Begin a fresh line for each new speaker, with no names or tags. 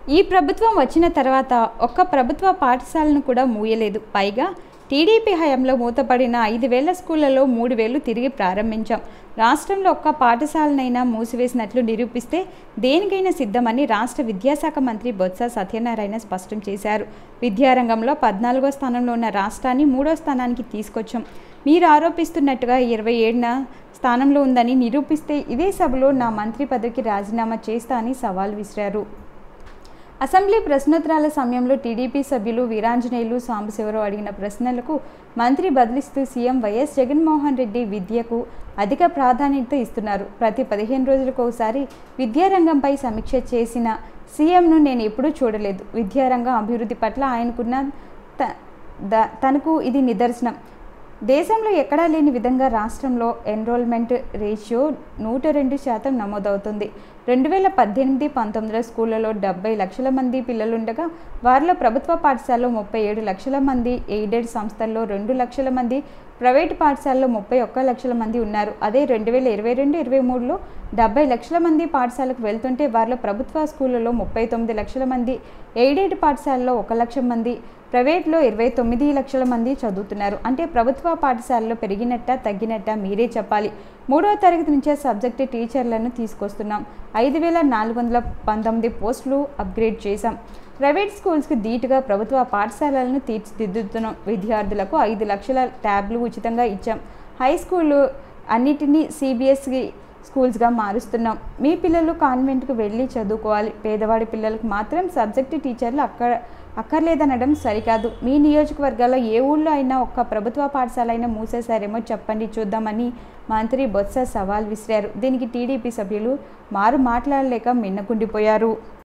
ఈ ప్రభుత్వం వచ్చిన తర్వాత ఒక్క ప్రభుత్వ పాఠశాలను కూడా మూయలేదు పైగా టీడీపీ హయాంలో మూతపడిన ఐదు వేల స్కూళ్లలో మూడు వేలు తిరిగి ప్రారంభించాం రాష్ట్రంలో ఒక్క పాఠశాలనైనా మూసివేసినట్లు నిరూపిస్తే దేనికైనా సిద్ధమని రాష్ట్ర విద్యాశాఖ మంత్రి బొత్స సత్యనారాయణ స్పష్టం చేశారు విద్యారంగంలో పద్నాలుగో స్థానంలో ఉన్న రాష్ట్రాన్ని మూడో స్థానానికి తీసుకొచ్చాం మీరు ఆరోపిస్తున్నట్టుగా ఇరవై ఏడున స్థానంలో ఉందని నిరూపిస్తే ఇదే సభలో నా మంత్రి పదవికి రాజీనామా చేస్తా అని సవాల్ విసిరారు అసెంబ్లీ ప్రశ్నోత్తరాల సమయంలో టీడీపీ సభ్యులు వీరాంజనేయులు సాంబశివరావు అడిగిన ప్రశ్నలకు మంత్రి బదిలిస్తూ సీఎం వైఎస్ జగన్మోహన్ రెడ్డి విద్యకు అధిక ప్రాధాన్యత ఇస్తున్నారు ప్రతి పదిహేను రోజులకు ఒకసారి విద్యారంగంపై సమీక్ష చేసిన సీఎంను నేను ఎప్పుడూ చూడలేదు విద్యారంగం అభివృద్ధి పట్ల ఆయనకున్న త ద- తనకు ఇది నిదర్శనం దేశంలో ఎక్కడా లేని విధంగా రాష్ట్రంలో ఎన్రోల్మెంట్ రేషియో నూట రెండు శాతం నమోదవుతుంది రెండు వేల పద్దెనిమిది పంతొమ్మిదిలో స్కూళ్ళలో డెబ్బై లక్షల మంది పిల్లలుండగా వారిలో ప్రభుత్వ పాఠశాలలో ముప్పై ఏడు లక్షల మంది ఎయిడెడ్ సంస్థల్లో రెండు లక్షల మంది ప్రైవేటు పాఠశాలలో ముప్పై ఒక్క లక్షల మంది ఉన్నారు అదే రెండు వేల ఇరవై రెండు ఇరవై మూడులో డెబ్బై లక్షల మంది పాఠశాలకు వెళ్తుంటే వారిలో ప్రభుత్వ స్కూళ్ళలో ముప్పై తొమ్మిది లక్షల మంది ఎయిడెడ్ పాఠశాలలో ఒక లక్ష మంది ప్రైవేట్లో ఇరవై తొమ్మిది లక్షల మంది చదువుతున్నారు అంటే ప్రభుత్వ పాఠశాలలో పెరిగినట్ట తగ్గినట్ట మీరే చెప్పాలి మూడవ తరగతి నుంచే సబ్జెక్టు టీచర్లను తీసుకొస్తున్నాం ఐదు వేల నాలుగు వందల పంతొమ్మిది పోస్టులు అప్గ్రేడ్ చేశాం ప్రైవేట్ స్కూల్స్కి ధీటుగా ప్రభుత్వ పాఠశాలలను తీర్చిదిద్దుతున్నాం విద్యార్థులకు ఐదు లక్షల ట్యాబ్లు ఉచితంగా ఇచ్చాం హై స్కూళ్ళు అన్నిటినీ సిబిఎస్ఈ స్కూల్స్గా మారుస్తున్నాం మీ పిల్లలు కాన్వెంట్కి వెళ్ళి చదువుకోవాలి పేదవాడి పిల్లలకు మాత్రం సబ్జెక్టు టీచర్లు అక్కడ అక్కర్లేదనడం సరికాదు మీ నియోజకవర్గాల్లో ఏ ఊళ్ళో అయినా ఒక్క ప్రభుత్వ పాఠశాల అయినా మూసేశారేమో చెప్పండి చూద్దామని మంత్రి బొత్స సవాల్ విసిరారు దీనికి టీడీపీ సభ్యులు మారు మాట్లాడలేక మిన్నకుండిపోయారు